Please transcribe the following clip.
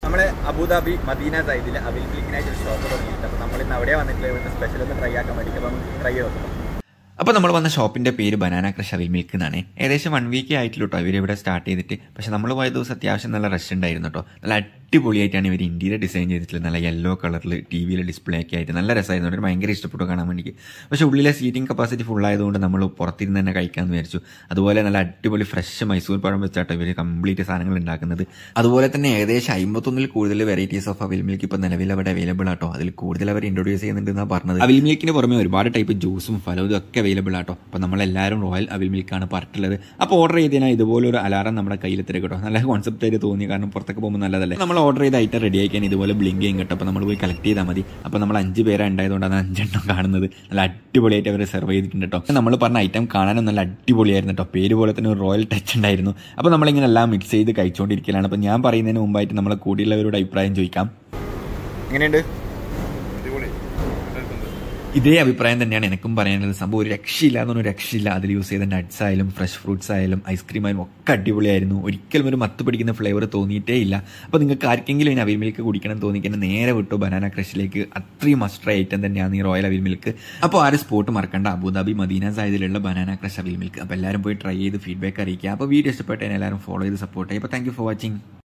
നമ്മള് Abu Dhabi Medina സൈഡിൽ അവിൽ മിൽക്കിനായിട്ട് ഒരു ഷോപ്പ് തുടങ്ങിയിട്ട് അപ്പോൾ നമ്മൾ ഇന്ന് അവിടെ വന്നിട്ടുള്ള ഇവിടുത്തെ സ്പെഷ്യൽ ഒന്ന് ട്രൈ ആക്കാൻ വേണ്ടിയിട്ട് അപ്പം ട്രൈ ചെയ്ത് നോക്കാം അപ്പോൾ നമ്മൾ വന്ന ഷോപ്പിന്റെ പേര് ബനാന ക്രഷ് അവിൽ മിൽക്ക് എന്നാണ് ഏകദേശം വൺ വീക്ക് ആയിട്ടുള്ളൂ കേട്ടോ ഇവർ ഇവിടെ സ്റ്റാർട്ട് ചെയ്തിട്ട് പക്ഷെ നമ്മൾ പോയ ദിവസം അത്യാവശ്യം നല്ല റഷ് ഉണ്ടായിരുന്നു കേട്ടോ നല്ല അടിപൊളിയായിട്ടാണ് ഇവർ ഇന്ത്യയിൽ ഡിസൈൻ ചെയ്തിട്ടുള്ളത് നല്ല യെല്ലോ കളറിൽ ടി വിയിൽ ഡിസ്പ്ലേ ഒക്കെ ആയിട്ട് നല്ല രസമായിരുന്നു ഒരു ഭയങ്കര ഇഷ്ടപ്പെട്ടു കാണാൻ വേണ്ടി പക്ഷെ ഉള്ളിലെ സീറ്റിംഗ് കപ്പാസിറ്റി ഫുൾ ആയതുകൊണ്ട് നമ്മൾ പുറത്തിരുന്ന് തന്നെ കഴിക്കാമെന്ന് വിചാരിച്ചു അതുപോലെ നല്ല അടിപൊളി ഫ്രഷ് മൈസൂർ പഴം വെച്ചാട്ടോ ഇവർ കംപ്ലീറ്റ് സാധനങ്ങൾ ഉണ്ടാക്കുന്നത് അതുപോലെ തന്നെ ഏകദേശം അമ്പത്തൊന്നിൽ കൂടുതൽ വെറൈറ്റീസ് ഓഫ് അവിൽ മിൽക്ക് ഇപ്പോൾ നിലവിൽ അവിടെ അവൈലബിൾ ആട്ടോ അതിൽ കൂടുതൽ അവർ ഇൻട്രൊഡ്യൂസ് ചെയ്യുന്നുണ്ടെന്നാണ് പറഞ്ഞത് അവിൽ മിൽക്കിന് പുറമെ ഒരുപാട് ടൈപ്പ് ജ്യൂസും ഫലവും ഒക്കെ അവൈലബിൾ ആട്ടോ അപ്പോൾ നമ്മളെല്ലാവരും റോയൽ അവിൽ മിൽക്കാണ് പറഞ്ഞിട്ടുള്ളത് അപ്പോൾ ഓർഡർ ചെയ്തതിനാൽ ഇതുപോലെ ഒരു അലാറം നമ്മുടെ കയ്യിലെത്തിരി കേട്ടോ നല്ല കോൺസെപ്റ്റ് ആയിട്ട് തോന്നി കാരണം പുറത്തൊക്കെ പോകുമ്പോൾ നല്ലതല്ലേ നമ്മൾ ഓർഡർ ചെയ്ത ഐറ്റം റെഡി ആയിക്കാൻ ഇതുപോലെ ബ്ലിങ്ക് ചെയ്യും കേട്ടോ അപ്പോൾ നമ്മൾ പോയി കളക്ട് ചെയ്താൽ മതി അപ്പോൾ നമ്മൾ അഞ്ച് പേരെ ഉണ്ടായതുകൊണ്ടാണ് അഞ്ചെണ്ണം കാണുന്നത് നല്ല അടിപൊളിയായിട്ട് അവർ സെർവ് ചെയ്തിട്ടുണ്ട് കേട്ടോ നമ്മൾ പറഞ്ഞ ഐറ്റം കാണാനും നല്ല അടിപൊളിയായിരുന്നു കേട്ടോ പേര് പോലെ തന്നെ ഒരു റോയൽ ടച്ച് ഉണ്ടായിരുന്നു അപ്പോൾ നമ്മളിങ്ങനെ എല്ലാം മിക്സ് ചെയ്ത് കഴിച്ചുകൊണ്ടിരിക്കലാണ് അപ്പോൾ ഞാൻ പറയുന്നതിന് മുമ്പായിട്ട് നമ്മളെ കൂടിയുള്ളവരോട് അഭിപ്രായം ചോദിക്കാം എങ്ങനെയുണ്ട് ഇതേ അഭിപ്രായം തന്നെയാണ് എനിക്കും പറയാനുള്ളത് സംഭവം ഒരു രക്ഷയില്ല എന്നൊരു രക്ഷയില്ല അതിൽ യൂസ് ചെയ്ത നട്ട്സ് ആയാലും ഫ്രഷ് ഫ്രൂട്ട്സ് ആയാലും ഐസ്ക്രീം ആയാലും ഒക്കെ അടിപൊളിയായിരുന്നു ഒരിക്കലും ഒരു മത്ത് പിടിക്കുന്ന ഫ്ലേവർ തോന്നിയിട്ടേ ഇല്ല അപ്പോൾ നിങ്ങൾക്ക് ആർക്കെങ്കിലും ഇനി അവിൽ മിൽക്ക് കുടിക്കണം തോന്നിക്കാൻ നേരെ വിട്ടു ബനാന ക്രഷിലേക്ക് അത്രയും മസ്റ്റർ ഐറ്റം തന്നെയാണ് ഈ റോയൽ അവിൽ മിൽക്ക് അപ്പോൾ ആ ഒരു സ്പോട്ട് മറക്കണ്ട അബുദാബി മദീന സായതിലുള്ള ബനാന ക്രഷ് അവിൽ മിൽക്ക് അപ്പോൾ എല്ലാവരും പോയി ട്രൈ ചെയ്ത് ഫീഡ്ബാക്ക് അറിയിക്കുക അപ്പോൾ വീഡിയോ ഇഷ്ടപ്പെട്ടതിന് എല്ലാവരും ഫോളോ ചെയ്ത് സപ്പോർട്ട് ചെയ്യുക അപ്പോൾ താങ്ക് യു ഫോർ വാച്ചിങ്